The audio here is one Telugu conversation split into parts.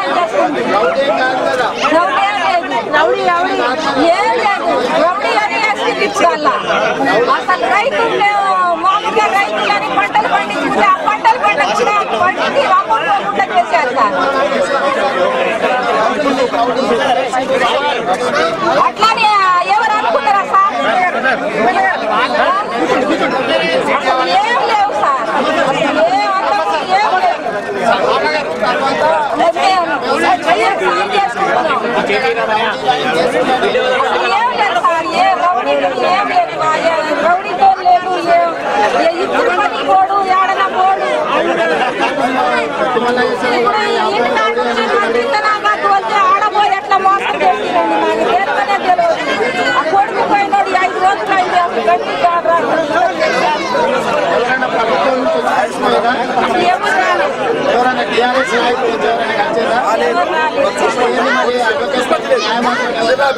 వ్యవసాయం చేసుకుంది రౌడీ ఏం లేదు రౌడీ రౌడీ ఏం లేదు రౌడీ అని వేస్తుంది ఇప్పుడు అసలు రైతులు మామూలుగా రైతులని పంటలు పండించుకుంటే ఆ పంటలు పండించిన పండించి అమ్ముకోకుండా చేశారు సార్ అట్లానే ఎవరు అనుకున్నారా సార్ అసలు ఏం లేవు సార్ అసలు ఏం అంతకు ఏం లేవు మేము సాయం చేసుకుంటున్నాం అసలు ఏం లేదు సార్ ఏ రౌడీ ఏం లేదు ఆ ఏ రౌడీతో లేదు ఏ- ఏ ఇప్పుడు పని పోడు ఏడన పోడు ఇప్పుడు ఇంటి కాడ నుంచి మంత్రితనామాకు వస్తే ఆడబోయి ఎట్లా మోసం చేసిందండి నాకు తెలియనే తెలియదు ఆ కొడుకు పోయినోడు ఐదు రోజులు అయింది అసలు గట్టి కాదు అసలు ఎవరు రాలేదు ఎవరైనా టీఆర్ఎస్ నాయకులు వచ్చి ఎవరైనా కలిసారా? ఎవరు రాలేదు ఏంది మరి అడ్వకేట్ న్యాయమూర్తి ఎవరైనా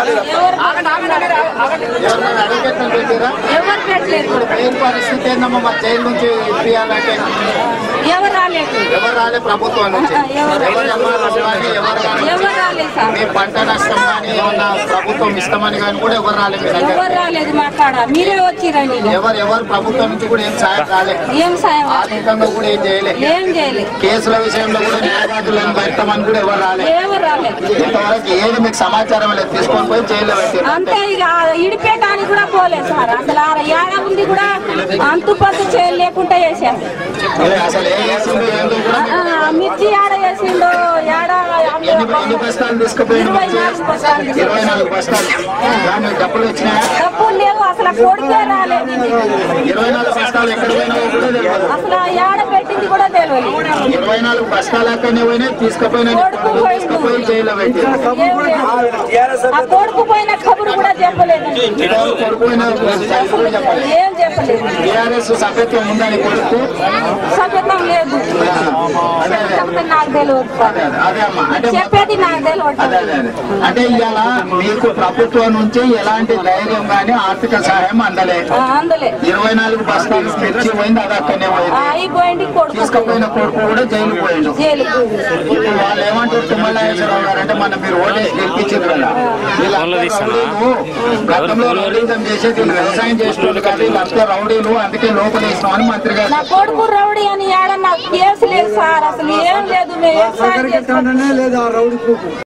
ఎవరైనా అడ్వకేట్లను పెట్టారా? ఎవరు పెట్టలేదు ఏం పరిస్థితి ఏందమ్మా మరి జైలు నుంచి ఇప్పియాలంటే ఎవరు రాలేదు ఎవరు రాలే ప్రభుత్వం నుంచి ఎవరు ఎవరమ్మా నష్టమని ఎవరు కానీ ఎవరు రాలేదు సార్ మీ పంట నష్టం కానీ ఏమన్నా ప్రభుత్వం ఇస్తామని కానీ కూడా ఎవరు రాలేదు మీ దగ్గర ఎవరు రాలేదు మా కాడ మీరే వచ్చిరండి ఇక. ఎవరు ఎవరు ప్రభుత్వం నుంచి కూడా ఏం సాయం రాలేదు ఏం సాయం రాలేదు. ఆర్థికంగా కూడా ఏం చేయలేదు ఏం చేయలేదు కేసుల విషయంలో కూడా న్యాయవాదులను పెడతామని కూడా ఎవరు రాలేదు ఎవరు రాలేదు ఇంతవరకు ఏది మీకు సమాచారం లేదు తీసుకొని పోయి జైల్లో పెట్టారు అంతే ఇక ఇడిపేటానికి కూడా పోలేదు సార్ అసలు ఆ ఏడ ఉంది కూడా అంతు పత్తు చేయలేకుండా వేసారు అసలు ఏం చేసిందో ఏందో కూడా ఆ, మిర్చి ఏడ వేసిండో ఏడ ఎన్ని ఎన్ని బస్తాలు తీసుకుపోయింది ఇరవై నాలుగు బస్తాలు తీసుకుపోయిండు. ఇరవై నాలుగు బస్తాలు దాని డబ్బులు వచ్చినాయా డబ్బులు లేవు అసలు కొడితే రాలేదు ఇంటికి. ఇరవై నాలుగు బస్తాలు ఎక్కడ పోయినాయో కూడా తెలియదు అసలు ఆ ఏడ పెట్టింది కూడా తెలియదు ఇరవై నాలుగు బస్తాలు అక్కడనే పోయినాయి తీసుకుపోయినా కొడుకు పోయిండు. తీసుకుపోయి జైల్లో పెట్టారు ఏం లేదు. ఆ కొడుకు పోయిన కబురు కూడా చెప్పలేదు ఎవరు కొడుకుపోయినా చెప్పలేదు ఏం చెప్పలేదు టీఆర్ఎస్ సభ్యత్వం ఉందని కొడుకు సభ్యత్వం లేదు చెప్తే నాకు తెలియదు సార్. అదే అమ్మా అంటే చెప్పేది నాకు అదే తెలియదు అదే అదే. అంటే ఇవాళ మీకు ప్రభుత్వం నుంచి ఎలాంటి ధైర్యం గానీ ఆర్థిక సహాయం అందలే ఆ, అందులే ఇరవై నాలుగు బస్తాలు మిర్చి పోయింది అది అక్కడనే ఆ, పోయింది అయిపోయింది కొడుకు తీసుకుపోయిన కొడుకు కూడా జైలు పోయిండు జైలుకు ఇప్పుడు వాళ్ళు ఏమంటారు తుమ్మలాయేశ్వరరావు గారు అంటే మన మీరు ఓటేసి గెలిపించారు కదా వీళ్ళంతా రౌడీలు గతంలో రౌడీజం చేసేది వీళ్ళు వ్యవసాయం చేసేటోళ్ళు కాదు వీళ్ళంతా రౌడీలు అందుకే లోపలేసినాం అని మంత్రి గారు నా కొడుకు రౌడీ అని ఏడన్నా కేసు లేదు సార్ అసలు ఏం లేదు మేము వ్యవసాయం చేసుకుంటాం లేదా రౌడీ